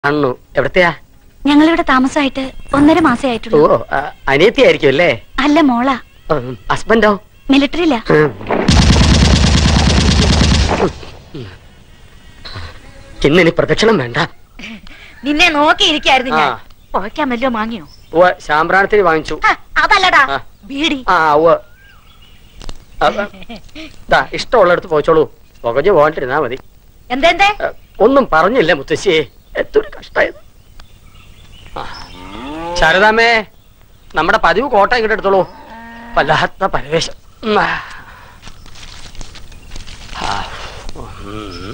അണ്ണു എവിടത്തെയാ ഞങ്ങളിവിടെ താമസമായിട്ട് ഒന്നര മാസേ ഓ ആയിട്ടുള്ളൂ ആ, അനിയത്തിയായിരിക്കും അല്ലേ അല്ല മോളാ ഉം, ഹസ്ബൻഡോ മിലിറ്ററിയില്ല ഉം. ഇന്നിനി പ്രദക്ഷിണം വേണ്ട നിന്നെ നോക്കിയിരിക്കായിരുന്നു ഞാൻ. പുഴയ്ക്കാൻ വല്ലോ വാങ്ങിയോ ഉവ്വ് ശാമ്പ്രാണത്തിന് വാങ്ങിച്ചു അതല്ലടാ ആ. ബീഡി ആ ഉവ്വ് ആ, ആ. ദാ ഇഷ്ടമുള്ളിടത്ത് പോയിച്ചോളൂ പുകഞ്ഞു പോകാണ്ടിരുന്നാ മതി എന്തെന്തേ ആ, ഒന്നും പറഞ്ഞില്ല മുത്തശ്ശിയെ എത്തൊരു കഷ്ടായത് ആ. ശാരദാമ്മേ നമ്മുടെ പതിവ് കോട്ട ഇങ്ങോട്ട് എടുത്തോളൂ വല്ലാത്ത പരവേശം ഉം, ആ. ആ, ഉം.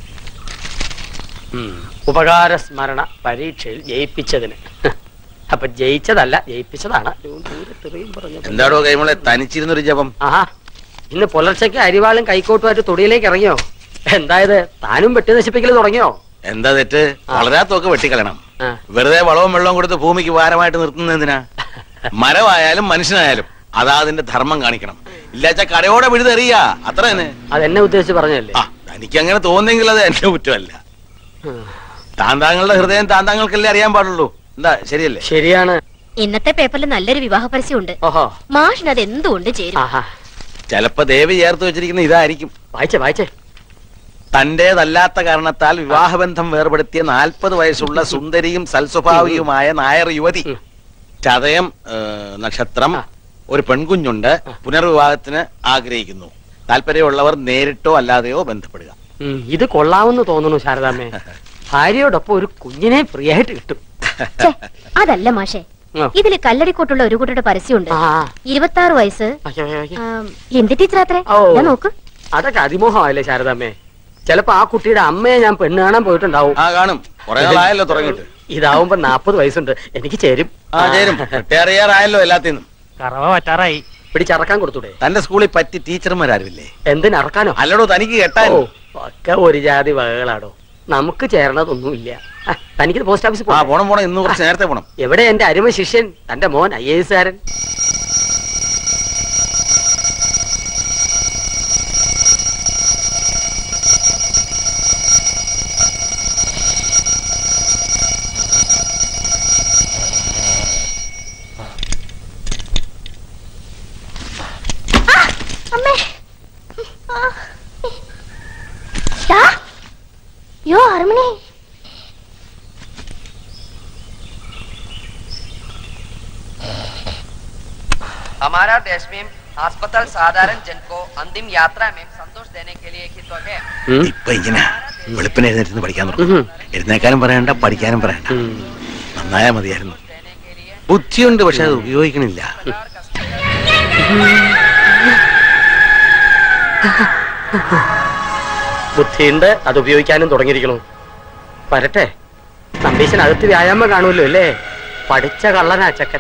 ഉം. ഉപകാര സ്മരണ പരീക്ഷയിൽ ജയിപ്പിച്ചതിന് അപ്പൊ ജയിച്ചതല്ല ജയിപ്പിച്ചതാണ് ദൂരത്തെറിയും പറഞ്ഞു എന്താടോ കൈമളെ തനിച്ചിരുന്നൊരു ജപം ആഹാ ഇന്ന് പുലർച്ചയ്ക്ക് അരിവാളും കൈക്കോട്ടുമായിട്ട് തൊടിയിലേക്ക് ഇറങ്ങിയോ എന്തായത് താനും വെട്ടി നശിപ്പിക്കൽ തുടങ്ങിയോ എന്താ തെറ്റ് വളരാത്തൊക്കെ വെട്ടിക്കളയണം ആ. വെറുതെ വളവും വെള്ളവും കൊടുത്ത് ഭൂമിക്ക് ഭാരമായിട്ട് നിർത്തുന്നത് എന്തിനാ മരമായാലും മനുഷ്യനായാലും അതാ അതിന്റെ ധർമ്മം കാണിക്കണം ഇല്ലാച്ച കടയോടെ വിഴുതെറിയ അത്ര തന്നെ അതെന്നെ ഉദ്ദേശിച്ച് പറഞ്ഞല്ലേ ആ എനിക്ക് അങ്ങനെ തോന്നുന്നെങ്കിൽ അത് എന്റെ കുറ്റമല്ല താന്താങ്ങളുടെ ഹൃദയം താന്താങ്ങൾക്കല്ലേ അറിയാൻ പാടുള്ളൂ എന്താ ശരിയല്ലേ ശരിയാണ് ഇന്നത്തെ പേപ്പറിൽ നല്ലൊരു വിവാഹ പരസ്യമുണ്ട് ഓഹോ മാഷിന് അത് എന്തുകൊണ്ട് ചേരും ആഹാ ചിലപ്പോ ദേവി ചേർത്ത് വെച്ചിരിക്കുന്ന ഇതായിരിക്കും വായിച്ചേ വായിച്ചേ തന്റേതല്ലാത്ത കാരണത്താൽ വിവാഹബന്ധം വേർപെടുത്തിയ നാൽപ്പത് വയസ്സുള്ള സുന്ദരിയും സൽസ്വഭാവിയുമായ നായർ യുവതി ഉം. ചതയം ഏ, നക്ഷത്രം ആ. ഒരു പെൺകുഞ്ഞുണ്ട് പുനർവിവാഹത്തിന് ആഗ്രഹിക്കുന്നു താല്പര്യമുള്ളവർ നേരിട്ടോ അല്ലാതെയോ ബന്ധപ്പെടുക ഉം, ഇത് കൊള്ളാമെന്ന് തോന്നുന്നു ശാരദാമ്മേ ഭാര്യയോടൊപ്പം ഒരു കുഞ്ഞിനെ ഫ്രീ ആയിട്ട് കിട്ടും ഛെ, അതല്ല മാഷെ ആ. ഇതില് കല്ലടിക്കോട്ടുള്ള ഒരു കൂട്ടരുടെ പരസ്യമുണ്ട് ആ, ആ. ഇരുപത്തി ആറ് വയസ്സ് അയ്യോ, അയ്യോ, അയ്യോ. ആം, ഹിന്ദി ടീച്ചർ അത്രേ ഓ. ദാ നോക്ക് അതൊക്കെ അതിമോഹമല്ലേ ശാരദാമ്മേ ചിലപ്പോ ആ കുട്ടിയുടെ അമ്മയെ ഞാൻ പെണ്ണ് കാണാൻ പോയിട്ടുണ്ടാവും ആ കാണും കുറെ നാളായല്ലോ തുടങ്ങിയിട്ട് ഇതാവുമ്പോ നാപ്പത് വയസ്സുണ്ട് എനിക്ക് ചേരും ആ ചേരും റിട്ടയർ ആയല്ലോ എല്ലാത്തിനും കറവ പറ്റാറായി പിടിച്ചറക്കാൻ കൊടുത്തൂടെ തന്റെ സ്കൂളിൽ പറ്റി ടീച്ചർമാരാരുമില്ലേ എന്തിനറക്കാനോ അല്ലടോ തനിക്ക് കെട്ടാൻ ഓ ഒക്കെ ഒരു ജാതി വകകളാടോ നമുക്ക് ചേരണതൊന്നുമില്ല ആ, തനിക്ക് പോസ്റ്റ് ഓഫീസിൽ ആ പോകാം പോണം പോണം ഇന്ന് കുറച്ച് നേരത്തെ പോണം എവിടെ എന്റെ അരുമ ശിഷ്യൻ തന്റെ മോൻ ഐ എസ് കാരൻ അമ്മേ യോ അരമണി हमारा देश में अस्पताल साधारण जन को अंतिम यात्रा में संतोष देने के लिए ही तो है ഉം, ഇപ്പൊ ഇങ്ങനെ വെളുപ്പിനെ എഴുന്നേറ്റ് പഠിക്കാൻ തുടങ്ങും ഉം, എഴുന്നേക്കാനും പറയണ്ട പഠിക്കാനും പറയണ്ട ഉം. നന്നായാ മതിയായിരുന്നു ബുദ്ധിയുണ്ട് പക്ഷെ അത് ഉപയോഗിക്കണില്ല ബുദ്ധിയുണ്ട് അത് ഉപയോഗിക്കാനും തുടങ്ങിയിരിക്കണു വരട്ടെ നമ്പീശൻ അകത്ത് വ്യായാമം കാണുമല്ലോ അല്ലേ പഠിച്ച കള്ളനാ ചക്കൻ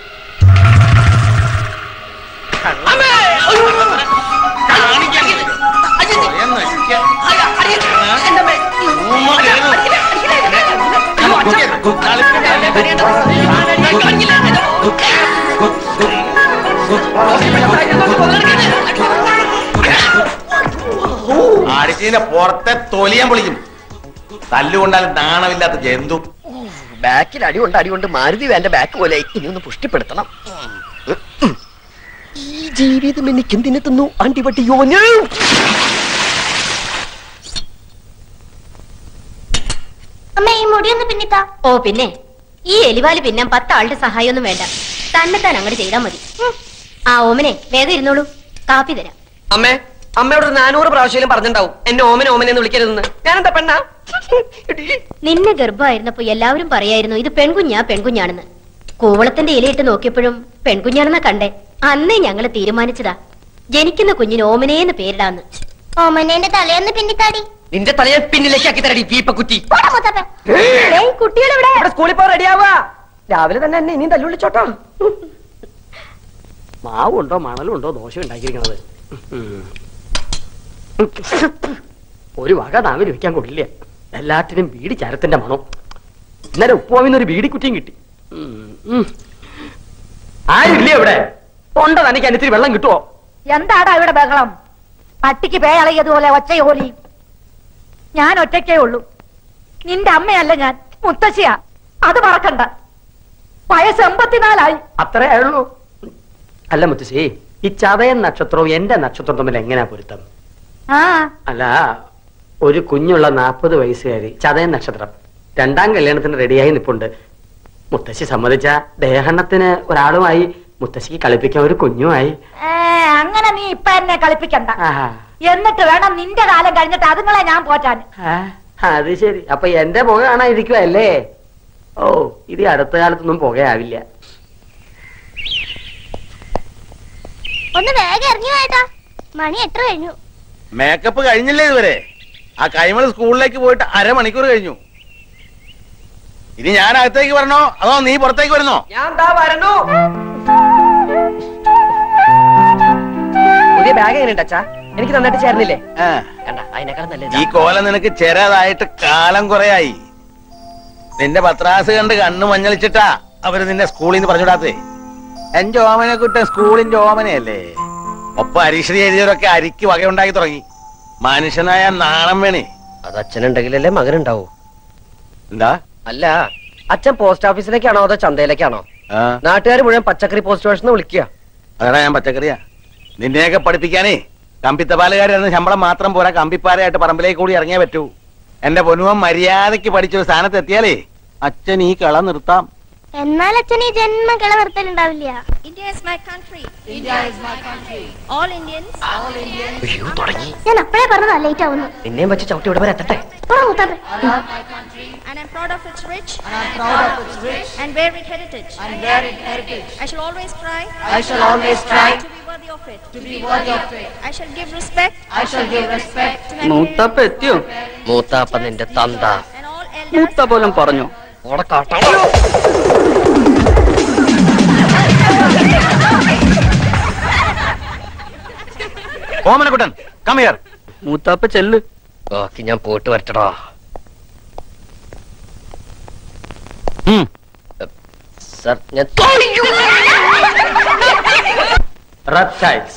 അടിച്ചതിന്റെ പുറത്തെ തൊലിയാൻ പൊളിക്കും തല്ലുകൊണ്ടാൽ നാണമില്ലാത്ത ജന്തു ബാക്കിൽ അടി കൊണ്ട് അടി കൊണ്ട് മാരുതി വേണ്ട ബാക്ക് പോലെ ഇനി ഒന്ന് പുഷ്ടിപ്പെടുത്തണം ഈ ജീവിതം എനിക്ക് എന്തിനെത്തുന്നു അണ്ടിപട്ടിയോന് അമ്മ ഈ മുടിയൊന്ന് പിന്നിത്താ ഓ പിന്നെ ഈ എലിവാല് പിന്നാൻ പത്താളുടെ സഹായമൊന്നും വേണ്ട തന്നെ താൻ അങ്ങോട്ട് ചെയ്താൽ മതി ഉം. ആ ഓമനെ വേഗം ഇരുന്നോളൂ കാപ്പി തരാം അമ്മേ അമ്മയോട് ഒരു നാനൂറ് പ്രാവശ്യം പറഞ്ഞിട്ടുണ്ടാവും എന്നെ ഓമനെ ഓമനെ എന്ന് വിളിക്കരുതെന്ന് ഞാനെന്താ പെണ്ണാ എടീ. നിന്നെ ഗർഭമായിരുന്നപ്പോ എല്ലാവരും പറയായിരുന്നു ഇത് പെൺകുഞ്ഞാ പെൺകുഞ്ഞാണെന്ന് കൂവളത്തിന്റെ ഇലയിട്ട് നോക്കിയപ്പോഴും പെൺകുഞ്ഞാണെന്നാ കണ്ടേ അന്നേ ഞങ്ങള് തീരുമാനിച്ചതാ ജനിക്കുന്ന കുഞ്ഞിന് ഓമനേന്ന് പേരിടാന്ന് ഓമനേന്റെ തലയൊന്ന് പിന്നിത്താടി നിന്റെ തലയെ പിന്നിലേക്ക് ആക്കി തരടി പീപ്പക്കുറ്റി കുട്ടികളെവിടെ ഇവിടെ സ്കൂളിൽ പോ റെഡിയാവാ രാവിലെ തന്നെ എന്നെ ഇനിയും തല്ലുവിളിച്ചോട്ടോ മാവുണ്ടോ മണലുണ്ടോ ദോശ ഉണ്ടാക്കിയിരിക്കണത് ഉം. ഒരു വക നാവിൽ വെക്കാൻ കൊള്ളില്ല എല്ലാറ്റിനും ബീഡി ചരത്തിന്റെ മണം ഇന്നലെ ഉപ്പുവാമിന്ന് ഒരു ബീഡി കുറ്റിയും കിട്ടി ഉം, ഉം. ആരില്ലേ ഇവിടെ തൊണ്ട തനിക്ക് അനിത്തിരി വെള്ളം കിട്ടുമോ എന്താടാ ഇവിടെ ബഹളം പട്ടിക്ക് പേയളയതുപോലെ ഒച്ചയോലി ഞാൻ ഒറ്റയ്ക്കേ ഉള്ളൂ നിന്റെ അമ്മയല്ല ഞാൻ മുത്തശ്ശിയാ അത് മറക്കണ്ട വയസ്സ് എൺപത്തിനാലായി അത്രേ ആയുള്ളൂ അല്ല മുത്തശ്ശി ഈ ചതയൻ നക്ഷത്രവും എന്റെ നക്ഷത്രവും തമ്മിൽ എങ്ങനെയാ പൊരുത്തം ആ അല്ല ഒരു കുഞ്ഞുള്ള നാൽപ്പത് വയസ്സുകാരി ചതയൻ നക്ഷത്രം രണ്ടാം കല്യാണത്തിന് റെഡിയായി നിപ്പുണ്ട് മുത്തശ്ശി സമ്മതിച്ച ദേഹണ്ണത്തിന് ഒരാളുമായി മുത്തശ്ശിക്ക് കളിപ്പിക്കാൻ ഒരു കുഞ്ഞുമായി ഏ, അങ്ങനെ നീ ഇപ്പൊ എന്നെ കളിപ്പിക്കണ്ട ആഹാ. എന്നിട്ട് വേണം നിന്റെ കാലം കഴിഞ്ഞിട്ട് അതുങ്ങളെ ഞാൻ പോറ്റാൻ ആ, അത് ശരി അപ്പൊ എന്റെ പുക കാണാതിരിക്കുവല്ലേ ഓ ഇത് ഈ അടുത്ത കാലത്തൊന്നും പുകയാവില്ല ഒന്ന് വേഗം ഇറങ്ങി വേട്ടാ മണി എത്ര കഴിഞ്ഞു മേക്കപ്പ് കഴിഞ്ഞില്ലേ ഇതുവരെ ആ കൈമൾ സ്കൂളിലേക്ക് പോയിട്ട് അരമണിക്കൂർ കഴിഞ്ഞു ഇനി ഞാൻ അകത്തേക്ക് വരണോ അതോ നീ പുറത്തേക്ക് വരുന്നോ ഞാൻ ദാ വരണു പുതിയ ബാഗ് എങ്ങനെയുണ്ട് അച്ഛാ എനിക്ക് നന്നായിട്ട് ചേർന്നില്ലേ ആ, കണ്ട അതിനേക്കാൾ ഈ നല്ലത് കോല നിനക്ക് ചെറുതായിട്ട് കാലം കുറയായി നിന്റെ പത്രാസ് കണ്ട് കണ്ണു മഞ്ഞളിച്ചിട്ടാ അവര് നിന്നെ സ്കൂളിൽ നിന്ന് പറഞ്ഞുവിടാത്തേ എന്റെ ഓമനെ കുട്ടൻ സ്കൂളിന്റെ ഓമനയല്ലേ ഒപ്പം അരീക്ഷണി എഴുതിയവരൊക്കെ അരിക്ക് വകയുണ്ടാക്കി തുടങ്ങി മനുഷ്യനായ നാണം വേണേ അത് അച്ഛനുണ്ടെങ്കിലല്ലേ മകനുണ്ടാവൂ എന്താ അല്ല അച്ഛൻ പോസ്റ്റ് ഓഫീസിലേക്കാണോ അതോ ചന്തയിലേക്കാണോ ആ നാട്ടുകാർ മുഴുവൻ പച്ചക്കറി പോസ്റ്റ് സ്റ്റേഷൻ വിളിക്കുക അതാ ഞാൻ പച്ചക്കറിയാ നിന്നെയൊക്കെ പഠിപ്പിക്കാനേ കമ്പിത്തപാലുകാരെന്ന് ശമ്പളം മാത്രം പോരാ കമ്പിപ്പാരയായിട്ട് പറമ്പിലേക്ക് കൂടി ഇറങ്ങിയേ പറ്റൂ എന്റെ പൊന്നുവൻ മര്യാദയ്ക്ക് പഠിച്ചൊരു സ്ഥാനത്ത് എത്തിയാലേ അച്ഛൻ ഈ കള നിർത്താം എന്നാൽ അച്ഛൻ ഈ ജന്മ കിള നിർത്തലുണ്ടാവില്ല India is my country. India is my country. All Indians. All Indians. അയ്യോ തുടങ്ങി ഞാൻ അപ്പഴേ പറഞ്ഞതാ ലേറ്റ് ആവുന്നു നിന്നെയും വെച്ച് ചവിട്ടി ഇവിടെ വരെ എത്തട്ടെ പോടാ മുത്താപ്പേ And I'm proud of its rich. And I'm proud of its rich. And varied heritage. And varied heritage. I shall always try. I shall always try. To be worthy of it. To be worthy of it. I shall give respect. I shall give respect. To my മൂത്തപ്പ എത്തിയോ മൂത്താപ്പ നിന്റെ തന്ത and all elders. മൂത്ത പോലും പറഞ്ഞു ഓടെ കാട്ടാ Omanakuttan come here മൂത്താപ്പ ചെല്ല് ബാക്കി ഞാൻ പോയിട്ട് വരട്ടടാ സർ ഞാൻ reptiles.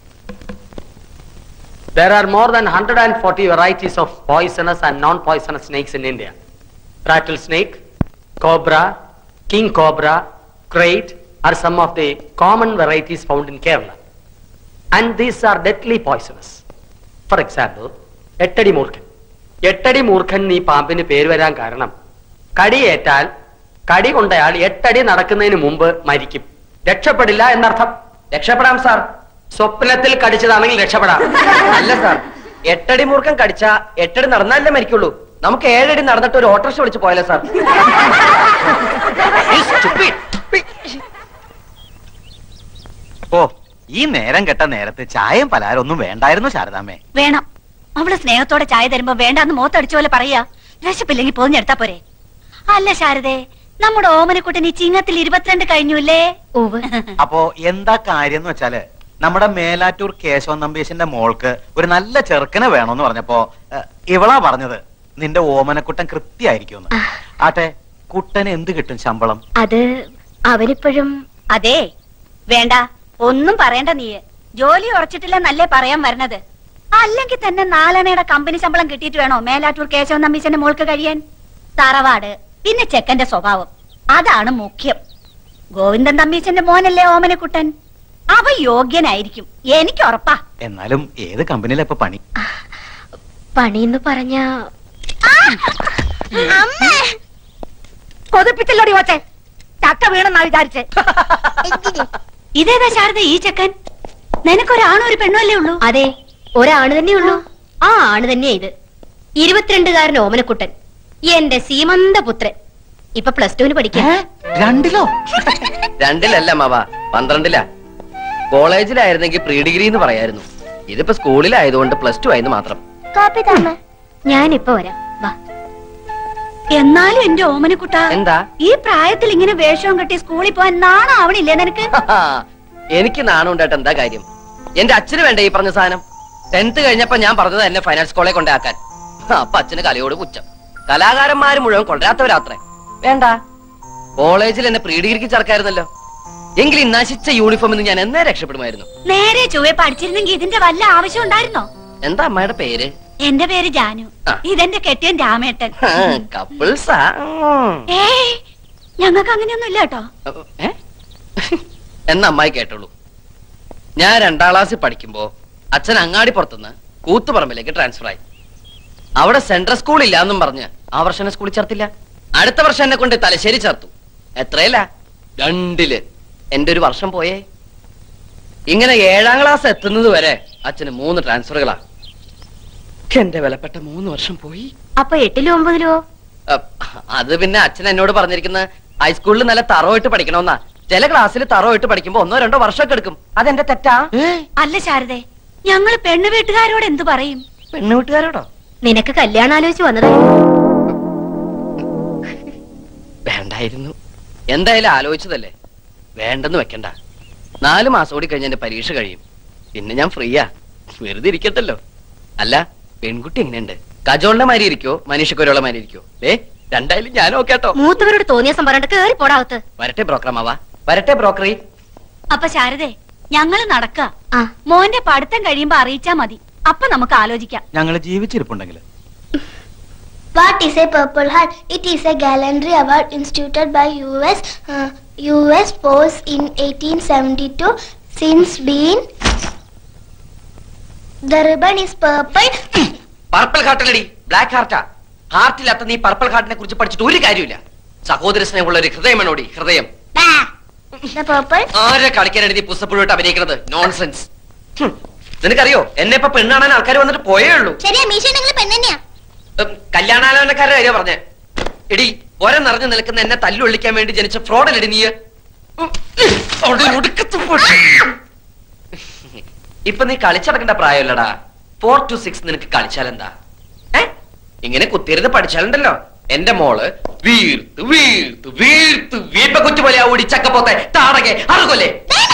There are more than 140 varieties of poisonous and non-poisonous snakes in India. Rattlesnake, cobra, king cobra, crate are some of the common varieties found in Kerala. And these are deadly poisonous. For example, എട്ടടി മൂർഖൻ എട്ടടി മൂർഖൻ ഈ പാമ്പിന് പേര് വരാൻ കാരണം കടിയേറ്റാൽ കടി കൊണ്ടയാൾ എട്ടടി നടക്കുന്നതിന് മുമ്പ് മരിക്കും രക്ഷപ്പെടില്ല എന്നർത്ഥം രക്ഷപ്പെടാം സാർ സ്വപ്നത്തിൽ കടിച്ചതാണെങ്കിൽ രക്ഷപ്പെടാം അല്ല സാർ എട്ടടി മൂർഖം കടിച്ച എട്ടടി നടന്നാലേ മരിക്കുള്ളൂ നമുക്ക് ഏഴടി നടന്നിട്ട് ഒരു ഓട്ടോറിക്ഷ വിളിച്ച് പോയാലോ സാർ ഓ ഈ നേരം കെട്ട നേരത്ത് ചായയും പലഹാരം ഒന്നും വേണ്ടായിരുന്നു ശാരദാമ്മേ വേണം അവള് സ്നേഹത്തോടെ ചായ തരുമ്പോ വേണ്ടാന്ന് മോത്തടിച്ച പോലെ പറയാ വിശപ്പില്ലെങ്കിൽ പോഞ്ഞെടുത്താ പോരെ അല്ല ശാരദേ നമ്മുടെ ഓമനക്കുട്ടൻ ഈ ചിങ്ങത്തിൽ ഇരുപത്തിരണ്ട് കഴിഞ്ഞുല്ലേ ഓവ് അപ്പോ എന്താ കാര്യം എന്ന് വെച്ചാല് നമ്മുടെ മേലാറ്റൂർ കേശവൻ നമ്പീശന്റെ മോൾക്ക് ഒരു നല്ല ചെറുക്കനെ വേണമെന്ന് പറഞ്ഞപ്പോ ഏ, ഇവളാ പറഞ്ഞത് നിന്റെ ഓമനക്കുട്ടൻ കൃത്യായിരിക്കും ആട്ടെ കുട്ടന് എന്ത് കിട്ടും ശമ്പളം അത് അവനിപ്പോഴും അതെ വേണ്ട ഒന്നും പറയണ്ട നീ ജോലി ഉറച്ചിട്ടില്ല നല്ലേ പറയാൻ വരണത് അല്ലെങ്കിൽ തന്നെ നാലണയുടെ കമ്പനി ശമ്പളം കിട്ടിയിട്ട് വേണോ മേലാറ്റൂർ കേശവൻ നമ്പീശന്റെ മോൾക്ക് കഴിയാൻ തറവാട് പിന്നെ ചെക്കന്റെ സ്വഭാവം അതാണ് മുഖ്യം ഗോവിന്ദൻ തമ്പീശന്റെ മോനല്ലേ ഓമനക്കുട്ടൻ അവ യോഗ്യനായിരിക്കും എനിക്ക് ഉറപ്പാ എന്നാലും ഏത് കമ്പനിയിലാ ഇപ്പൊ പണി പണിയെന്ന് പറഞ്ഞ കൊതിപ്പിച്ചില്ലോടി ഓച്ചെ ചക്ക വീണെന്നാ വിചാരിച്ചേ ഇതേതാ ശാരദ ഈ ചെക്കൻ നിനക്കൊരാണോ ഒരു പെണ്ണോ അല്ലേ ഉള്ളൂ അതെ ഒരാണ് തന്നെയുള്ളൂ ആ ആണ് തന്നെയാ ഇത് ഇരുപത്തിരണ്ടുകാരൻ ഓമനക്കുട്ടൻ എന്റെ സീമന്ത പുത്രൻ ഇപ്പൊ പ്ലസ് ടുവിന് പഠിക്കാം രണ്ടിലോ രണ്ടിലല്ല മാവ പന്ത്രണ്ടിലാ കോളേജിലായിരുന്നെങ്കിൽ പ്രീ ഡിഗ്രി എന്ന് പറയായിരുന്നു ഇതിപ്പോ സ്കൂളിലായതുകൊണ്ട് പ്ലസ് ടു ആയിരുന്നു മാത്രം കാപ്പി താമ ഞാനിപ്പോ വരാം വാ എന്നാലും എന്റെ ഓമനക്കുട്ട എന്താ ഈ പ്രായത്തിൽ ഇങ്ങനെ വേഷവും കെട്ടി സ്കൂളിൽ പോവാൻ നാണം ആവണില്ലേ നിനക്ക് എനിക്ക് നാണം ഉണ്ടായിട്ട് എന്താ കാര്യം എന്റെ അച്ഛന് വേണ്ട ഈ പറഞ്ഞ സാധനം ടെൻത്ത് കഴിഞ്ഞപ്പോ ഞാൻ പറഞ്ഞത് എന്നെ ഫൈനാൻസ് കോളേജ് കൊണ്ടാക്കാൻ അപ്പൊ അച്ഛന് കലയോട് പുച്ഛം കലാകാരന്മാര് മുഴുവൻ കൊണ്ടുവരാത്തവരാത്രേ വേണ്ട കോളേജിൽ എന്നെ പ്രീ ഡിഗ്രിക്ക് ചേർക്കായിരുന്നല്ലോ എങ്കിൽ ഈ നശിച്ച യൂണിഫോമിൽ നിന്ന് ഞാൻ എന്നേ രക്ഷപ്പെടുമായിരുന്നു നേരെ ചൊവ്വെ പഠിച്ചിരുന്നെങ്കിൽ ഇതിന്റെ വല്ല ആവശ്യം ഉണ്ടായിരുന്നോ എന്താ അമ്മയുടെ പേര് എന്റെ പേര് ജാനു ആ. ഇതെന്റെ കെട്ടിയൻ രാമേട്ടൻ കപ്പിൾസാ ഏയ് ഞങ്ങൾക്ക് അങ്ങനെയൊന്നും ഇല്ല കേട്ടോ ഏ എന്ന അമ്മായി കേട്ടോളൂ ഞാൻ രണ്ടാം ക്ലാസ്സിൽ പഠിക്കുമ്പോ അച്ഛൻ അങ്ങാടി പുറത്തുനിന്ന് കൂത്തുപറമ്പിലേക്ക് ട്രാൻസ്ഫർ ആയി അവിടെ സെൻട്രൽ സ്കൂൾ ഇല്ല എന്നും പറഞ്ഞ് ആ വർഷം എന്നെ സ്കൂളിൽ ചേർത്തില്ല അടുത്ത വർഷം എന്നെ കൊണ്ട് തലശ്ശേരി ചേർത്തു എത്രയല്ല രണ്ടില് എന്റെ ഒരു വർഷം പോയേ ഇങ്ങനെ ഏഴാം ക്ലാസ് എത്തുന്നത് വരെ അച്ഛന് മൂന്ന് ട്രാൻസ്ഫറുകളാ എന്റെ വിലപ്പെട്ട മൂന്ന് വർഷം പോയി അപ്പൊ എട്ടിലോ ഒമ്പതിലോ അഹ് അത് പിന്നെ അച്ഛൻ എന്നോട് പറഞ്ഞിരിക്കുന്നത് ഹൈസ്കൂളിൽ നല്ല തറവായിട്ട് പഠിക്കണമെന്നാ ചില ക്ലാസ്സിൽ തറവായിട്ട് പഠിക്കുമ്പോ ഒന്നോ രണ്ടോ വർഷമൊക്കെ എടുക്കും അതെന്റെ തെറ്റാ അല്ല ശാരദേ ഞങ്ങള് പെണ്ണു വീട്ടുകാരോട് എന്തു പറയും പെണ്ണു വീട്ടുകാരോടോ നിനക്ക് കല്യാണം ആലോചിച്ച് വന്നതാ വേണ്ടായിരുന്നു എന്തായാലും ആലോചിച്ചതല്ലേ വേണ്ടെന്ന് വെക്കണ്ട നാല് മാസം കൂടി കഴിഞ്ഞ് എന്റെ പരീക്ഷ കഴിയും പിന്നെ ഞാൻ ഫ്രീയാ വെറുതെ ഇരിക്കട്ടല്ലോ അല്ല പെൺകുട്ടി എങ്ങനെയുണ്ട് കജോളിന്റെ മാതിരി ഇരിക്കോ മനുഷ്യക്കൊരുള്ള മാതിരി ഇരിക്കോ ഏ രണ്ടായാലും ഞാൻ ഓക്കേട്ടോ മൂത്തവരോട് തോന്നിയ സംഭരണം കേറി പോടാവത്ത് വരട്ടെ ബ്രോക്കറമാവാ വരട്ടെ ബ്രോക്കറി അപ്പൊ ശാരദേ ഞങ്ങള് നടക്ക ആ മോന്റെ പഠിത്തം കഴിയുമ്പോ അറിയിച്ചാ മതി അപ്പൊ നമുക്ക് ആലോചിക്കാം ഞങ്ങൾ ജീവിച്ചിരിപ്പുണ്ടെങ്കിൽ What is a Purple Heart? It is a gallantry award instituted by US uh, US Force in 1872. Since been the ribbon is purple. Purple ഹാർട്ടല്ലടി ബ്ലാക്ക് ഹാർട്ടാ ഹാർട്ടില്ലാത്ത നീ പർപ്പിൾ ഹാർട്ടിനെ കുറിച്ച് പഠിച്ചിട്ട് ഒരു കാര്യമില്ല സഹോദര സ്നേഹമുള്ള ഒരു ഹൃദയമാണോടി ഹൃദയം Bah. The purple. ആരെ കളിക്കാനാണ് നീ പുസ്തപ്പുഴോട്ട് അഭിനയിക്കുന്നത് നോൺസെൻസ് ഹും. നിനക്കറിയോ എന്നെ ഇപ്പൊ പെണ്ണാണാൻ ആൾക്കാർ വന്നിട്ട് പോയേ ഉള്ളൂ ശരിയാ മീശ നിങ്ങൾ പെണ്ണെന്നെയാ ഉം, കല്യാണാലോചനക്കാരുടെ കാര്യം പറഞ്ഞേ എടി ഒര നിറഞ്ഞു നിൽക്കുന്ന എന്നെ തല്ലുള്ളിക്കാൻ വേണ്ടി ജനിച്ച ഫ്രോഡല്ലടി നീ ഉം, അവിടെ ഒടുക്കത്ത് പോട്ടെ. ഇപ്പൊ നീ കളിച്ചടക്കേണ്ട പ്രായമല്ലടാ ഫോർ ടു സിക്സ് നിനക്ക് കളിച്ചാലെന്താ ഏ ഇങ്ങനെ കുത്തിയിരുന്ന് പഠിച്ചാലുണ്ടല്ലോ എന്റെ മോള് വീർത്ത് വീർത്ത് വീർത്ത് വീപ്പ കുറ്റി പോലെ ഓടി ചക്കപ്പോത്തെ താടകെ അറുകൊല്ലേ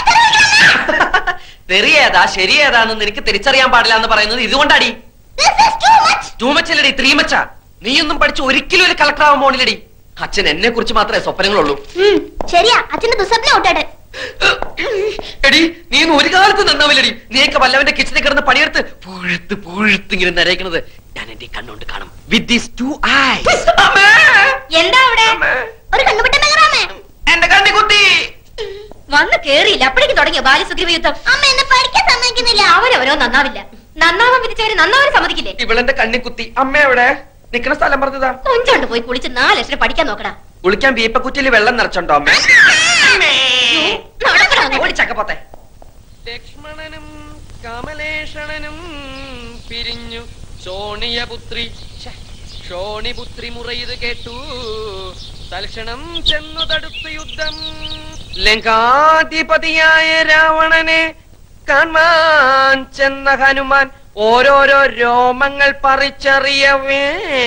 തെറിയേതാ ശരിയേതാന്ന് നിനക്ക് തിരിച്ചറിയാൻ പാടില്ല എന്ന് പറയുന്നത് ഇതുകൊണ്ടാടി This is too much. ടൂമച്ചല്ലടി ത്രീമച്ച നീയൊന്നും പഠിച്ച് ഒരിക്കലും ഒരു കളക്ടർ ആവാൻ പോണില്ലടി അച്ഛൻ എന്നെ കുറിച്ച് മാത്രമേ സ്വപ്നങ്ങളുള്ളൂ ഉം, ശരിയാ അച്ഛന്റെ ദുസ്വപ്നം ഔട്ടാട്ടെ എടി നീ ഒന്നും ഒരു കാലത്ത് നന്നാവില്ലടി നീയൊക്കെ വല്ലവന്റെ കിച്ചണിൽ കിടന്ന് പണിയെടുത്ത് പുഴുത്ത് പുഴുത്ത് ഇങ്ങനെ നരയിക്കുന്നത് ഞാൻ എന്റെ ഈ കണ്ണുകൊണ്ട് കാണും വിത്ത് ദീസ് ടു ഐസ് എന്താ അവിടെ ഒരു കണ്ണുപെട്ട മെഹറാമേ എന്റെ കണ്ണി കുത്തി വന്ന് കേറിയില്ല അപ്പോഴേക്കും തുടങ്ങിയോ ബാല്യസുഗ്രീവ യുദ്ധം അമ്മ എന്നെ പഠിക്കാൻ സമ്മതിക്കുന്നില്ല അവരവരോ നന്നാവില്ല നന്നാവാൻ വിധിച്ചവര് നന്നാവാൻ സമ്മതിക്കില്ലേ ഇവളെന്റെ കണ്ണി കുത്തി അമ്മ എവിടെ നിക്കണ സ്ഥലം പറഞ്ഞതാ കൊഞ്ചോണ്ട് പോയി കുളിച്ച് നാല് ലക്ഷം പഠിക്കാൻ നോക്കടാ കുളിക്കാൻ വീപ്പക്കുറ്റിയിൽ വെള്ളം നിറച്ചുണ്ടോ അമ്മ നടക്കടാ അങ്ങോട്ട്. ഓടിച്ചക്കപ്പോത്തെ ലക്ഷ്മണനും കമലേഷണനും പിരിഞ്ഞു ശോണിയപുത്രി ഛെ, ശോണിപുത്രി മുറയത് കേട്ടു തൽക്ഷണം ചെന്നു തടുത്തു യുദ്ധം ലങ്കാധിപതിയായ രാവണനെ കാണാൻ ചെന്ന ഹനുമാൻ ഓരോരോ രോമങ്ങൾ പറിച്ചറിയവേ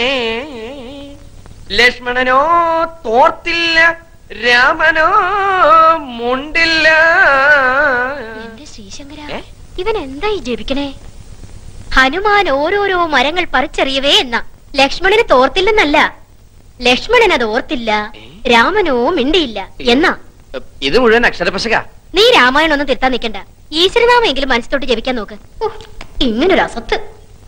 ലക്ഷ്മണനോ തോർത്തില്ല രാമനോ മുണ്ടില്ല എന്റെ ശ്രീശങ്കര ഏ? ഇവൻ എന്തായി ജപിക്കണേ ഹനുമാൻ ഓരോരോ മരങ്ങൾ പറിച്ചെറിയവേ എന്ന ലക്ഷ്മണന് തോർത്തില്ലെന്നല്ല ലക്ഷ്മണൻ അത് ഓർത്തില്ല ഏ? രാമനോ മിണ്ടിയില്ല എന്നാ ഇത് മുഴുവൻ അക്ഷരപശക നീ രാമായണം ഒന്നും തിരുത്താൻ നിൽക്കണ്ട ഈശ്വരനാമെങ്കിലും മനസ്സിലോട്ട് ജപിക്കാൻ നോക്ക് ഉഹ്, ഇങ്ങനൊരു അസത്ത്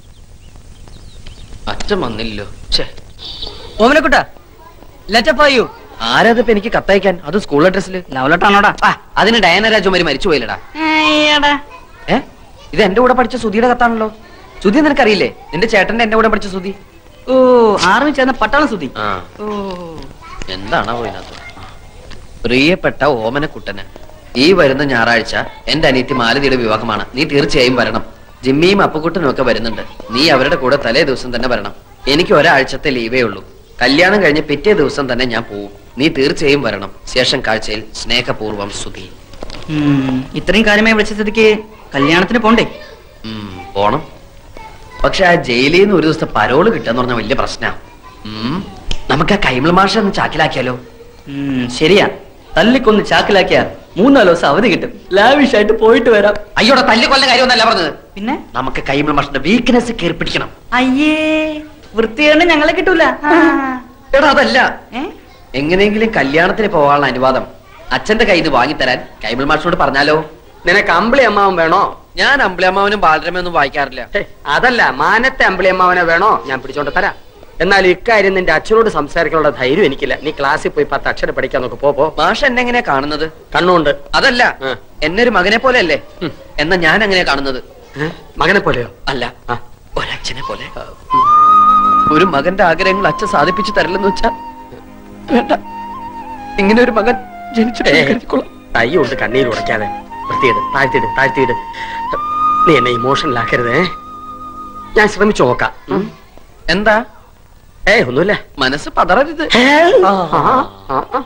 അച്ഛൻ വന്നില്ലോ ഛേ ഓമനക്കുട്ട ലെറ്റപ്പ് ആയു ആരാതിപ്പോ എനിക്ക് കത്തയക്കാൻ അത് സ്കൂൾ അഡ്രസ്സില് ലവലട്ടാണോടാ ആ അതിന് ഡയന രാജകുമാരി മരിച്ചു പോയില്ലടാ ഏ ഇത് എന്റെ കൂടെ പഠിച്ച സുധിയുടെ കത്താണല്ലോ സുധി നിനക്കറിയില്ലേ നിന്റെ ചേട്ടന്റെ എന്റെ കൂടെ പഠിച്ച സുധി ഓ ആർമി ചേർന്ന പട്ടാളം സുതി ആ ഓ എന്താണോ ഇതിനകത്ത് പ്രിയപ്പെട്ട ഓമനക്കുട്ടന് ഈ വരുന്ന ഞായറാഴ്ച എന്റെ അനിയത്തി മാലതിയുടെ വിവാഹമാണ് നീ തീർച്ചയായും വരണം ജിമ്മിയും അപ്പുക്കുട്ടനും ഒക്കെ വരുന്നുണ്ട് നീ അവരുടെ കൂടെ തലേ ദിവസം തന്നെ വരണം എനിക്ക് ഒരാഴ്ചത്തെ ലീവേ ഉള്ളൂ കല്യാണം കഴിഞ്ഞ് പിറ്റേ ദിവസം തന്നെ ഞാൻ പോവും നീ തീർച്ചയായും വരണം ശേഷം കാഴ്ചയിൽ സ്നേഹപൂർവ്വം സുധി ഉം, ഇത്രയും കാര്യമായി വിളിച്ച സ്ഥിതിക്ക് കല്യാണത്തിന് പോണ്ടേ ഉം, പോണം പക്ഷെ ആ ജയിലിൽ നിന്ന് ഒരു ദിവസത്തെ പരോള് കിട്ടാന്ന് പറഞ്ഞ വലിയ പ്രശ്നാ ഉം, നമുക്ക് ആ കൈമൾ മാഷ ഒന്ന് ചാക്കിലാക്കിയാലോ ഉം, ശരിയാ തല്ലിക്കൊന്ന് ചാക്കിലാക്കിയാ മൂന്നാല് ദിവസം അവധി കിട്ടും ലാവിഷ് ആയിട്ട് പോയിട്ട് വരാം അയ്യോടെ തല്ലി കൊല്ല കാര്യമൊന്നല്ല പറഞ്ഞത് പിന്നെ നമുക്ക് കൈമൾ മാഷിന്റെ വീക്ക്നെസ് കയറി പിടിക്കണം അയ്യേ വൃത്തികേട് ഞങ്ങളെ കിട്ടൂല ആ. എടാ അതല്ല ഏ? എങ്ങനെയെങ്കിലും കല്യാണത്തിന് പോകാനുള്ള അനുവാദം അച്ഛന്റെ കയ്യിൽ നിന്ന് വാങ്ങിത്തരാൻ കൈമൾ മാഷിനോട് പറഞ്ഞാലോ നിനക്ക് അമ്പിളി അമ്മാവൻ വേണോ ഞാൻ അമ്പിളിയമ്മാവനും ബാലരമയൊന്നും വായിക്കാറില്ല ഹേ, അതല്ല മാനത്തെ അമ്പിളിയമ്മാവനെ വേണോ ഞാൻ പിടിച്ചോണ്ട് തരാം എന്നാൽ ഇക്കാര്യം നിന്റെ അച്ഛനോട് സംസാരിക്കാനുള്ള ധൈര്യം എനിക്കില്ല നീ ക്ലാസ്സിൽ പോയി പത്ത് അക്ഷരം പഠിക്കാൻ നോക്ക് പോ പോ മാഷ് എന്നെ എങ്ങനെയാ കാണുന്നത് കണ്ണുണ്ട് അതല്ല ആ. എന്നെ ഒരു മകനെ പോലെ അല്ലേ ഉം. എന്നാ ഞാൻ എങ്ങനെയാ കാണുന്നത് ഏ? മകനെ പോലെയോ അല്ല ആ. ഒരച്ഛനെ പോലെ ഒരു മകന്റെ ആഗ്രഹങ്ങൾ അച്ഛൻ സാധിപ്പിച്ചു തരില്ലെന്ന് വെച്ചാ വേണ്ട ഇങ്ങനെ ഒരു മകൻ ജനിച്ചിട്ട് ഏ, കരുതിക്കൊള്ളാം. കൈ കൊണ്ട് കണ്ണീര് ഉടയ്ക്കാതെ വൃത്തിയിട് താഴ്ത്തിയിട് താഴ്ത്തിയിട് നീ എന്നെ ഇമോഷണലാക്കരുതേ ഞാൻ ശ്രമിച്ചു നോക്കാം ഉം. എന്താ ഏ ഒന്നുമില്ല മനസ്സ് പതറരുത് ആ, ആ, ആ.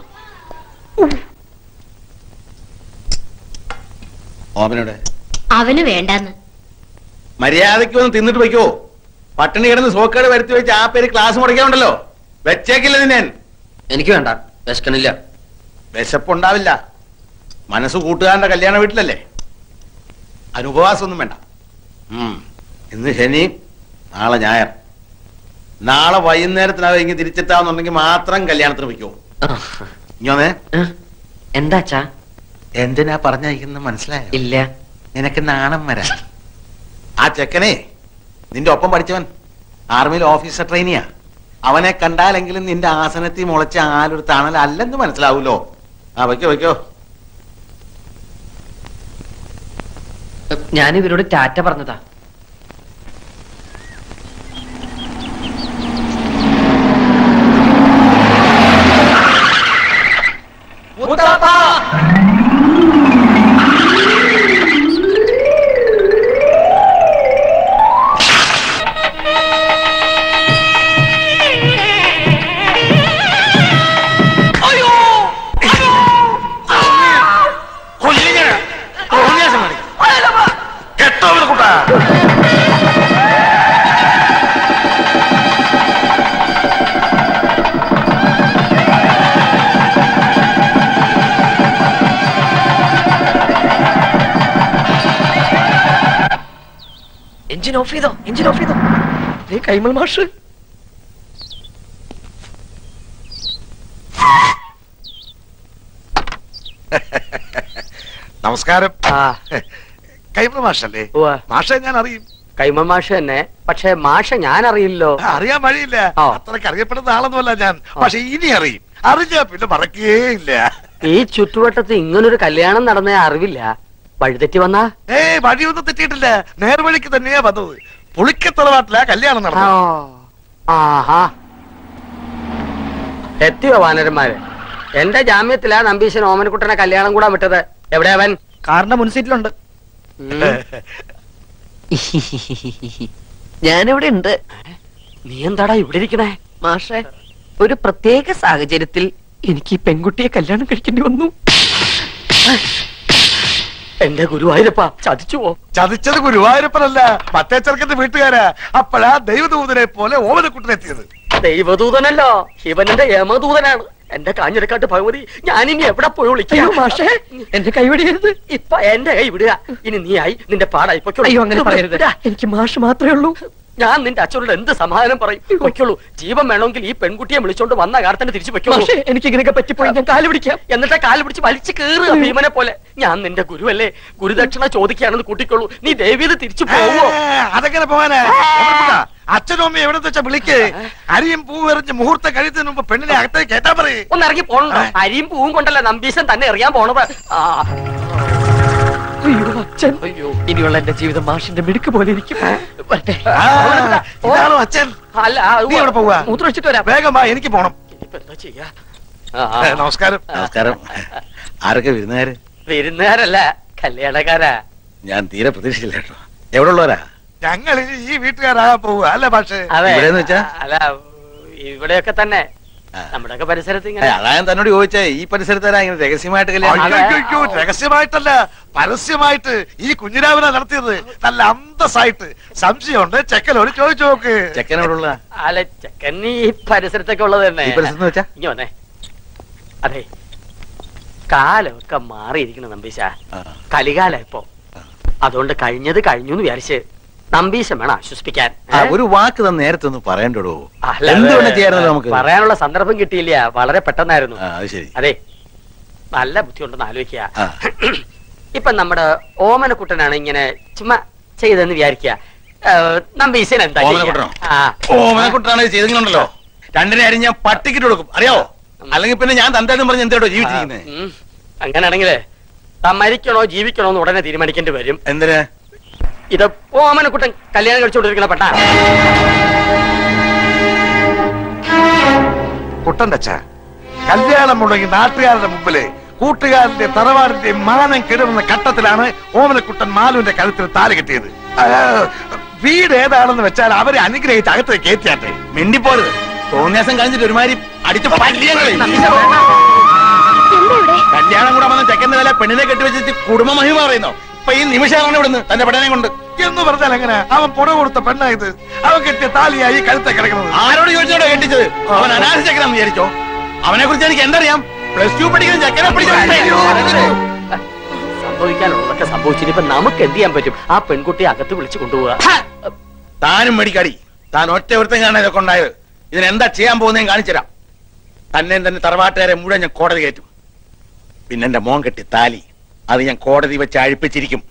ഓമനോട് അവന് വേണ്ടാന്ന് മര്യാദയ്ക്ക് വന്ന് തിന്നിട്ട് വയ്ക്കോ പട്ടിണി കിടന്ന് സോക്കേട് വരുത്തി വെച്ച് ആ പേര് ക്ലാസ് മുടക്കാണ്ടല്ലോ വെച്ചേക്കില്ല നിന്നെ എനിക്ക് വേണ്ട വിശക്കണില്ല വിശപ്പുണ്ടാവില്ല മനസ്സ് കൂട്ടുകാരന്റെ കല്യാണ വീട്ടിലല്ലേ അനുപവാസമൊന്നും വേണ്ട ഉം. ഇന്ന് ശനി നാളെ ഞായർ നാളെ വൈകുന്നേരത്തിനകം ഇങ്ങനെ തിരിച്ചെത്താന്നുണ്ടെങ്കിൽ മാത്രം കല്യാണത്തിന് വയ്ക്കോ ഇങ്ങനെ എന്താ അച്ഛാ എന്തിനാ പറഞ്ഞയക്കുന്നത് മനസ്സിലായോ ഇല്ല നിനക്ക് നാണം വരാ ആ ചെക്കനെ നിന്റെ ഒപ്പം പഠിച്ചവൻ ആർമിയിൽ ഓഫീസർ ട്രെയിനിയാ അവനെ കണ്ടാലെങ്കിലും നിന്റെ ആസനത്തിൽ മുളച്ച ആലൊരു തണൽ അല്ലെന്ന് മനസ്സിലാവൂലോ ആ വയ്ക്കോ വയ്ക്കോ ഞാൻ ഇവരോട് ടാറ്റ പറഞ്ഞതാ എഞ്ചിൻ ഓഫ് ചെയ്തോ എഞ്ചിൻ ഓഫ് ചെയ്തോ ദേ കൈമൾ മാഷ് നമസ്കാരം ആ കൈമ മാഷല്ലേ ഉവ്വ. മാഷെ ഞാൻ അറിയും കൈമ മാഷ തന്നെ പക്ഷെ മാഷ ഞാൻ അറിയില്ലോ ആ, അറിയാൻ വഴിയില്ല ഓ. അത്രയ്ക്ക് അറിയപ്പെടുന്ന ആളൊന്നുമല്ല ഞാൻ പക്ഷെ ഇനി അറിയും അറിഞ്ഞാ പിന്നെ മറക്കുകയില്ല ഈ ചുറ്റുവട്ടത്ത് ഇങ്ങനൊരു കല്യാണം നടന്ന അറിവില്ല വഴിതെറ്റി വന്നാ ഏ വഴിയൊന്നും തെറ്റിയിട്ടില്ല നേർവഴിക്ക് തന്നെയാ വന്നത് പുളിക്കത്തറവാട്ടിലാ കല്യാണം ആ. നടന്നത് ആഹാ എത്തിയോ വാനരന്മാര് എന്റെ ജാമ്യത്തിലാ നമ്പീശൻ ഓമനക്കുട്ടനെ കല്യാണം കൂടാൻ വിട്ടത് എവിടെ അവൻ കാറിന്റെ മുൻസീറ്റിലുണ്ട് ഉം. ഞാനിവിടെ ഉണ്ട് നീ എന്താടാ ഇവിടെ ഇരിക്കണേ മാഷെ ഒരു പ്രത്യേക സാഹചര്യത്തിൽ എനിക്ക് ഈ പെൺകുട്ടിയെ കല്യാണം കഴിക്കേണ്ടി വന്നു എന്റെ ഗുരുവായൂരപ്പ ചതിച്ചുവോ ചതിച്ചത് ഗുരുവായൂരപ്പനല്ല മറ്റേ ചെറുക്കന്റെ വീട്ടുകാരാ അപ്പോഴാ ദൈവദൂതനെ പോലെ ഓമനക്കുട്ടനെത്തിയത് ദൈവദൂതനല്ലോ ശിവനന്റെ യമദൂതനാണ് എന്റെ കാഞ്ഞിരക്കാട്ട് ഭഗവതി ഞാനിനി എവിടെ പോയി വിളിക്കാം മാഷെ എന്റെ കൈവിടിയരുത് ഇപ്പൊ എന്റെ കൈ വിടുക ഇനി നീ ആയി നിന്റെ പാടായി പൊയ്ക്കോളൂ. അയ്യോ അങ്ങനെ പറയരുത് വിടാ. എനിക്ക് മാഷ് മാത്രമേ ഉള്ളൂ ഞാൻ നിന്റെ അച്ഛനോട് എന്ത് സമാധാനം പറയും പൊയ്ക്കോളൂ ജീവൻ വേണമെങ്കിൽ ഈ പെൺകുട്ടിയെ വിളിച്ചോണ്ട് വന്ന കാലത്തിന് തിരിച്ചു പൊയ്ക്കോളൂ മാഷെ എനിക്ക് ഇങ്ങനെയൊക്കെ പറ്റിപ്പോയി ഞാൻ കാല് പിടിക്കാം എന്നിട്ട് കാല് പിടിച്ച് വലിച്ചു കയറുക ഭീമനെ പോലെ ഞാൻ നിന്റെ ഗുരുവല്ലേ ഗുരുദക്ഷിണ ചോദിക്കുകയാണെന്ന് കൂട്ടിക്കോളൂ നീ ദേവീത് തിരിച്ചു പോവോ ഏ, അതെങ്ങനെ പോവാനാ ഓമനക്കുട്ടാ, അച്ഛനും അമ്മയും എവിടെ വെച്ചാ വിളിക്ക് അരിയും പൂ എറിഞ്ഞ് മുഹൂർത്തം കഴിയുന്നതിന് മുമ്പ് പെണ്ണിനെ അകത്തേക്ക് കേട്ടാ പറയേ ഒന്ന് ഇറങ്ങി പോണോ അരിയും പൂവും കൊണ്ടല്ല നമ്പീശൻ തന്നെ എറിയാൻ പോണത് ആ അയ്യോ അച്ഛൻ അയ്യോ ഇനിയുള്ള എന്റെ ജീവിതം മാഷിന്റെ മിടുക്ക് പോലെ ഇരിക്കും വരട്ടെ. ഇതാണോ അച്ഛൻ അല്ല നീ എവിടെ പോവാ മൂത്രമൊഴിച്ചിട്ട് വരാം വേഗം വാ എനിക്ക് പോണം ഇനിയിപ്പോ എന്താ ചെയ്യാ ഏ, നമസ്കാരം നമസ്കാരം ആരൊക്കെ വിരുന്നുകാര് വിരുന്നുകാരല്ല കല്യാണക്കാരാ ഞാൻ തീരെ പ്രതീക്ഷിച്ചില്ല കേട്ടോ എവിടെ ഉള്ളവരാ ഞങ്ങൾ ഇനി ഈ വീട്ടുകാരാകാൻ പോവുക അല്ലേ പക്ഷേ അതെ ഇവിടെന്ന് വെച്ചാ? അല്ല ഇവിടെയൊക്കെ തന്നെ ആ. നമ്മുടെയൊക്കെ പരിസരത്ത് ഏ, ഇങ്ങനെ അതാ ഞാൻ തന്നോട് ചോദിച്ചേ ഈ പരിസരത്താരാ ഇങ്ങനെ രഹസ്യമായിട്ട് കല്യാണം അതെ. അയ്യോ രഹസ്യമായിട്ടല്ല പരസ്യമായിട്ട് ഈ കുഞ്ഞിരാവിനെ നടത്തിയത് നല്ല അന്തസ്സായിട്ട് സംശയമുണ്ട് ചെക്കലോട് ചോദിച്ചു നോക്ക് ചെക്കനോടുള്ള അല്ല ചെക്കൻ ഈ പരിസരത്തൊക്കെ ഉള്ളത് തന്നെ ഈ പരിസരത്ത് വെച്ചാ ഇനി വന്നേ അതെ കാലമൊക്കെ മാറിയിരിക്കണം നമ്പീശ ആ. കലികാല ഇപ്പൊ അതുകൊണ്ട് കഴിഞ്ഞത് കഴിഞ്ഞു എന്ന് വിചാരിച്ച് നമ്പീശം വേണം ആശ്വസിപ്പിക്കാൻ ആ, ഏ? ഒരു വാക്ക് തന്നെ നേരത്തെ ഒന്ന് പറയണ്ടോ അല്ല, എന്ത് അത് വേണം ചെയ്യാറുണ്ടല്ലോ നമുക്ക് പറയാനുള്ള സന്ദർഭം കിട്ടിയില്ല വളരെ പെട്ടെന്നായിരുന്നു ആ, അത് ശരി അതെ നല്ല ബുദ്ധിയുണ്ടെന്ന് ആലോചിക്കുക ആ. ഇപ്പൊ നമ്മുടെ ഓമനക്കുട്ടനാണ് ഇങ്ങനെ ചുമ്മാ ചെയ്തെന്ന് വിചാരിക്കുക നമ്പീസൻ എന്താ ചെയ്യാ? ഓമനക്കുട്ടനോ? ആ ഓമനക്കുട്ടാണ് ചെയ്തെങ്കിലുണ്ടല്ലോ രണ്ടിനെ അരി ഞാൻ പട്ടിക്കിട്ട് കൊടുക്കും അറിയാവോ അല്ലെങ്കിൽ പിന്നെ ഞാൻ തന്തേന്നും പറഞ്ഞ് എന്തേടോ ജീവിച്ചിരിക്കുന്നത് ഉം. അങ്ങനെയാണെങ്കിലേ താൻ മരിക്കണോ ജീവിക്കണോ എന്ന് ഉടനെ തീരുമാനിക്കേണ്ടി വരും എന്തിന് ഇത് ഓമനക്കുട്ടൻ കല്യാണം കഴിച്ചുകൊണ്ടിരിക്കണ പെട്ടാ കുട്ടന്റെ അച്ഛ കല്യാണം മുടങ്ങി നാട്ടുകാരുടെ മുമ്പില് കൂട്ടുകാരന്റെ തറവാടിന്റെ മാനം കിടന്ന ഘട്ടത്തിലാണ് ഓമനക്കുട്ടൻ മാലുവിന്റെ കഴുത്തിൽ താല് കെട്ടിയത് ആ, വീട് ഏതാണെന്ന് വെച്ചാൽ അവരെ അനുഗ്രഹിച്ച് അകത്തേക്ക് കയറ്റിയാട്ടെ മിണ്ടിപ്പോരുത് തോന്നിയാസം കഴിഞ്ഞിട്ട് ഒരുമാതിരി അടിച്ച് പല്ലിയങ്ങളെ എന്താ ഇവിടെ കല്യാണം കൂടെ വന്ന ചെക്കന്റെ വില പെണ്ണിനെ കെട്ടിവെച്ചിട്ട് കുടുംബ മഹിമ പറയുന്നോ ഇപ്പൊ ഈ നിമിഷമാണ് ഇവിടുന്ന് തന്റെ പെടനെ കൊണ്ട് എന്ന് പറഞ്ഞാൽ എങ്ങനെ അവൻ പുറ കൊടുത്ത പെണ്ണായത് അവൻ കെട്ടിയ താലിയായി കഴുത്തെ കിടക്കുന്നത് ആരോട് ചോദിച്ചോടോ കെട്ടിച്ചത് അവൻ അനാഥ ചെക്കനാന്ന് വിചാരിച്ചോ അവനെ കുറിച്ച് എനിക്ക് എന്തറിയാം പ്ലസ് ടു പഠിക്കുന്ന ചെക്കനെ പിടിച്ചു സംഭവിക്കാനുള്ളതൊക്കെ സംഭവിച്ചിട്ട് ഇപ്പൊ നമുക്ക് എന്ത് ചെയ്യാൻ പറ്റും ആ പെൺകുട്ടിയെ അകത്ത് വിളിച്ചു കൊണ്ടുപോവുക താനും മേടിക്കാടി താൻ ഒറ്റ ഒരുത്തം കാണാൻ ഇതൊക്കെ ഉണ്ടായത് ഇതിന് എന്താ ചെയ്യാൻ പോകുന്നതും കാണിച്ചുതരാം തന്നെ തന്നെ തറവാട്ടുകാരെ മുഴുവൻ ഞാൻ കോടതി കയറ്റും പിന്നെ എന്റെ മോൻ കെട്ടി താലി അത് ഞാൻ കോടതി വെച്ച് അഴിപ്പിച്ചിരിക്കും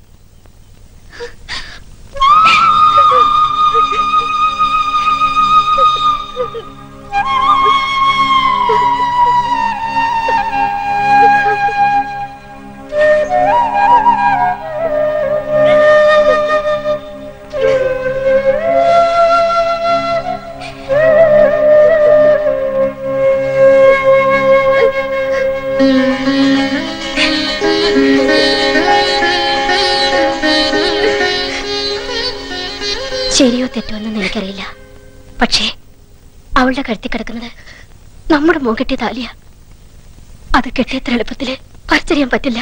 ശരിയോ തെറ്റോ എന്നും എനിക്കറിയില്ല പക്ഷേ അവളുടെ കഴുത്തി കിടക്കുന്നത് നമ്മുടെ മോൻ കെട്ടിയ താലിയ അത് കെട്ടിയത്ര എളുപ്പത്തില് പറിച്ചറിയാൻ പറ്റില്ല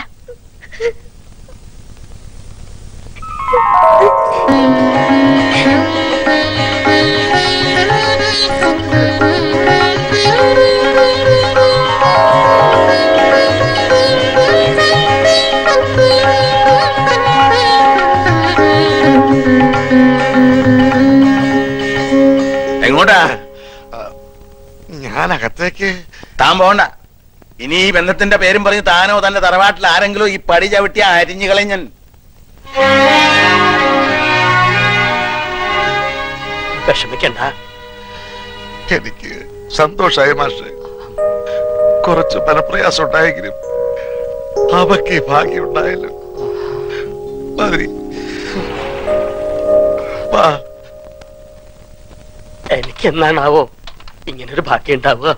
എങ്ങോട്ടാ ഞാൻ അകത്തേക്ക് താൻ പോണ്ട ഇനി ഈ ബന്ധത്തിന്റെ പേരും പറഞ്ഞ് താനോ തന്റെ തറവാട്ടിൽ ആരെങ്കിലും ഈ പടി ചവിട്ടി അരിഞ്ഞു കളയും ഞാൻ വിഷമിക്കണ്ട എനിക്ക് സന്തോഷായി മാഷെ കുറച്ച് മനപ്രയാസം ഉണ്ടായെങ്കിലും അവക്ക് ഈ ഭാഗ്യം ഉണ്ടായല്ലോ മതി വാ എനിക്ക് എന്നാണാവോ ഇങ്ങനൊരു ഭാഗ്യം ഉണ്ടാവുക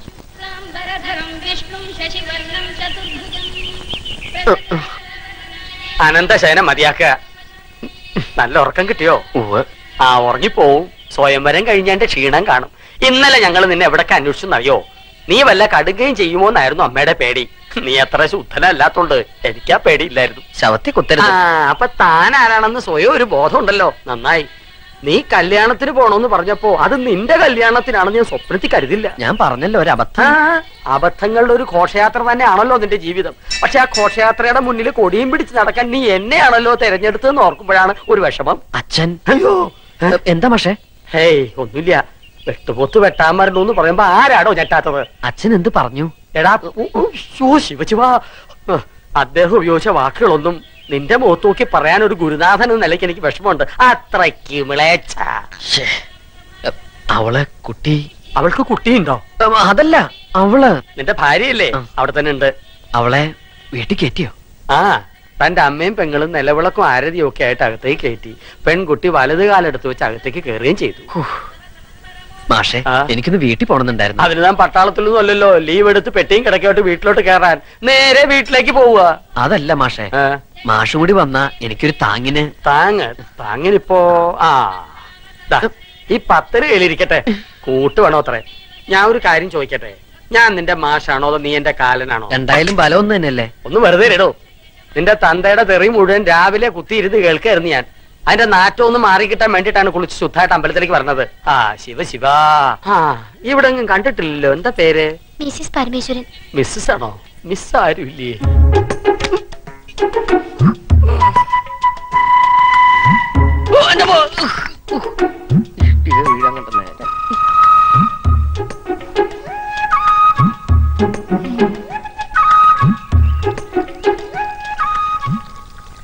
അനന്തശയനം മതിയാക്കുക നല്ല ഉറക്കം കിട്ടിയോ ആ ഉറങ്ങിപ്പോവും സ്വയംവരം കഴിഞ്ഞാന്റെ ക്ഷീണം കാണും ഇന്നലെ ഞങ്ങൾ നിന്നെ എവിടൊക്കെ അന്വേഷിച്ചെന്നറിയോ നീ വല്ല കടുകയും ചെയ്യുമോ എന്നായിരുന്നു അമ്മയുടെ പേടി നീ അത്ര ശുദ്ധനല്ലാത്തോണ്ട് എനിക്കാ പേടിയില്ലായിരുന്നു ശവത്തി ആ കുത്തരുത് അപ്പൊ താൻ ആരാണെന്ന് സ്വയം ഒരു ബോധം ഉണ്ടല്ലോ നന്നായി നീ കല്യാണത്തിന് പോണോന്ന് പറഞ്ഞപ്പോ അത് നിന്റെ കല്യാണത്തിനാണെന്ന് ഞാൻ സ്വപ്നത്തിൽ കരുതില്ല ഞാൻ പറഞ്ഞല്ലോ ഒരു ആ, അബദ്ധം അബദ്ധങ്ങളുടെ ഒരു ഘോഷയാത്ര തന്നെയാണല്ലോ നിന്റെ ജീവിതം പക്ഷെ ആ ഘോഷയാത്രയുടെ മുന്നിൽ കൊടിയും പിടിച്ച് നടക്കാൻ നീ എന്നെയാണല്ലോ തെരഞ്ഞെടുത്തതെന്ന് ഓർക്കുമ്പോഴാണ് ഒരു വിഷമം അച്ഛൻ അയ്യോ എന്താ പക്ഷേ ഹേയ് ഒന്നുമില്ല വെട്ടുപോത്ത് വെട്ടാൻ വരണു എന്ന് പറയുമ്പോ ആരാടോ ഞെട്ടാത്തത് അച്ഛൻ എന്ത് പറഞ്ഞു എടാ ഉ- ഉ, ശോ, ശിവശിവ ഹ്, അദ്ദേഹം ഉപയോഗിച്ച വാക്കുകളൊന്നും നിന്റെ മുഖത്ത് നോക്കി പറയാൻ ഒരു ഗുരുനാഥൻ എന്ന നിലയ്ക്ക് എനിക്ക് വിഷമമുണ്ട് അത്രയ്ക്ക് മിളേച്ച ശ്ശേ. എ, അവളെ കുട്ടി അവൾക്ക് കുട്ടിയുണ്ടോ എ, അതല്ല അവള് നിന്റെ ഭാര്യയല്ലേ ആ. അവിടെ തന്നെ ഉണ്ട് അവളെ വീട്ടിൽ കയറ്റിയോ ആ തന്റെ അമ്മയും പെങ്ങളും നിലവിളക്കും ആരതിയും ഒക്കെ ആയിട്ട് അകത്തേക്ക് കയറ്റി പെൺകുട്ടി വലത് കാലെടുത്ത് വെച്ച് അകത്തേക്ക് കയറുകയും ചെയ്തു മാഷെ ആ. എനിക്കൊന്ന് വീട്ടിൽ പോണെന്നുണ്ടായിരുന്നു അതിന് ഞാൻ പട്ടാളത്തിലൊന്നും അല്ലല്ലോ ലീവ് എടുത്ത് പെട്ടിയും കിടക്കോട്ട് വീട്ടിലോട്ട് കയറാൻ നേരെ വീട്ടിലേക്ക് പോവുക അതല്ല മാഷെ ആ, മാഷും കൂടി വന്നാ എനിക്കൊരു താങ്ങിന് താങ്ങ് താങ്ങിനിപ്പോ ആ ദാ, ഈ പത്തര കയ്യിലിരിക്കട്ടെ കൂട്ട് വേണോ അത്രേ ഞാൻ ഒരു കാര്യം ചോദിക്കട്ടെ ഞാൻ നിന്റെ മാഷാണോ അതോ നീ എന്റെ കാലനാണോ എന്തായാലും ബലം ഒന്ന് തന്നെയല്ലേ ഒന്ന് വെറുതെ ഇടോ നിന്റെ തന്തയുടെ തെറി മുഴുവൻ രാവിലെ കുത്തിയിരുന്ന് കേൾക്കായിരുന്നു ഞാൻ അതിന്റെ നാറ്റം ഒന്ന് മാറിക്കിട്ടാൻ വേണ്ടിയിട്ടാണ് കുളിച്ച് ശുദ്ധമായിട്ട് അമ്പലത്തിലേക്ക് പറഞ്ഞത് ആ ശിവ ശിവ ആ ഇവിടെ എങ്ങും കണ്ടിട്ടില്ലല്ലോ എന്താ പേര് മിസ്സിസ് പരമേശ്വരൻ മിസ്സസ് ആണോ മിസ് ആരും ഇല്ലേ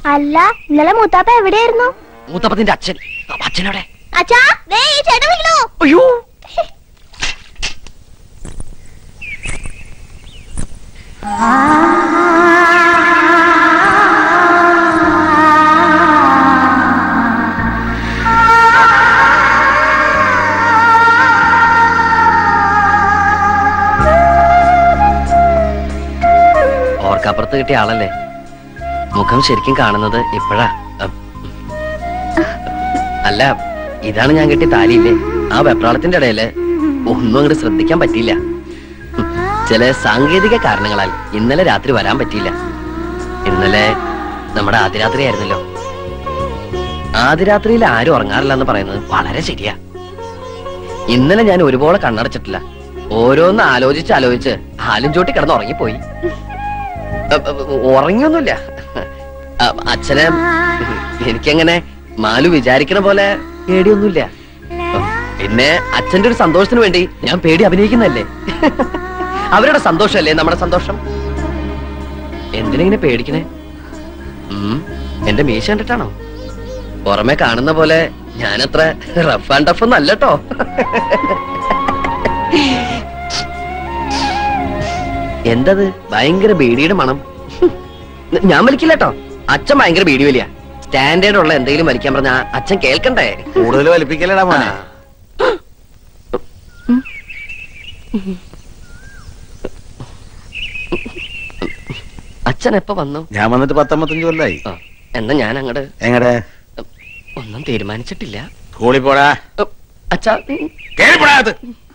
അല്ല ഇന്നലെ മൂത്താപ്പ എവിടെയായിരുന്നു മൂത്തപ്പത്തിന്റെ അച്ഛൻ അപ്പൊ അച്ഛനോടെ അച്ഛാ ദേ ഈ ചേട്ടൻ വിളിക്കണോ അയ്യോ ഓർക്കപ്പുറത്ത് കിട്ടിയ ആളല്ലേ മുഖം ശരിക്കും കാണുന്നത് ഇപ്പോഴാ അം. അല്ല ഇതാണ് ഞാൻ കിട്ടിയ താലിയില്ലേ ആ വെപ്രാളത്തിന്റെ ഇടയില് ഒന്നും അങ്ങോട്ട് ശ്രദ്ധിക്കാൻ പറ്റിയില്ല ഉം. ചില സാങ്കേതിക കാരണങ്ങളാൽ ഇന്നലെ രാത്രി വരാൻ പറ്റിയില്ല ഇന്നലെ നമ്മുടെ ആദ്യരാത്രി ആയിരുന്നല്ലോ ആദ്യരാത്രിയിൽ ആരും ഉറങ്ങാറില്ല എന്ന് പറയുന്നത് വളരെ ശരിയാ ഇന്നലെ ഞാൻ ഒരുപോലെ കണ്ണടച്ചിട്ടില്ല ഓരോന്ന് ആലോചിച്ച് ആലോചിച്ച് ആലും ചോട്ടി കിടന്ന് ഉറങ്ങിപ്പോയി അ- അ- ഉറങ്ങിയൊന്നുമില്ല അ- അച്ഛനെ എനിക്കങ്ങനെ മാലു വിചാരിക്കണ പോലെ പേടിയൊന്നുമില്ല പിന്നെ അച്ഛന്റെ ഒരു സന്തോഷത്തിന് വേണ്ടി ഞാൻ പേടി അഭിനയിക്കുന്നല്ലേ അവരുടെ സന്തോഷമല്ലേ നമ്മുടെ സന്തോഷം എന്തിനെങ്ങനെ പേടിക്കണേ ഉം, എന്റെ മീശ കണ്ടിട്ടാണോ പുറമെ കാണുന്ന പോലെ ഞാനത്ര റഫ് ആൻഡ് ടഫ് ഒന്നും അല്ലട്ടോ എന്തത് ഭയങ്കര ബീഡിയുടെ മണം ഞാൻ വലിക്കില്ല കേട്ടോ അച്ഛൻ ഭയങ്കര ബീഡി വലിയ സ്റ്റാൻഡേർഡ് ഉള്ള എന്തെങ്കിലും വലിക്കാൻ പറഞ്ഞ അച്ഛൻ കേൾക്കണ്ടേ കൂടുതൽ വലിപ്പിക്കലടാ മോനെ അച്ഛൻ എപ്പോ വന്നു ഞാൻ വന്നിട്ട് പത്തൊമ്പത്തഞ്ച് കൊല്ലായി ആ, എന്നാ ഞാൻ അങ്ങട് എങ്ങടെ ഒന്നും തീരുമാനിച്ചിട്ടില്ല സ്കൂളിൽ പോടാ അച്ഛാ ഉം, കേറി പോടാ അകത്ത്.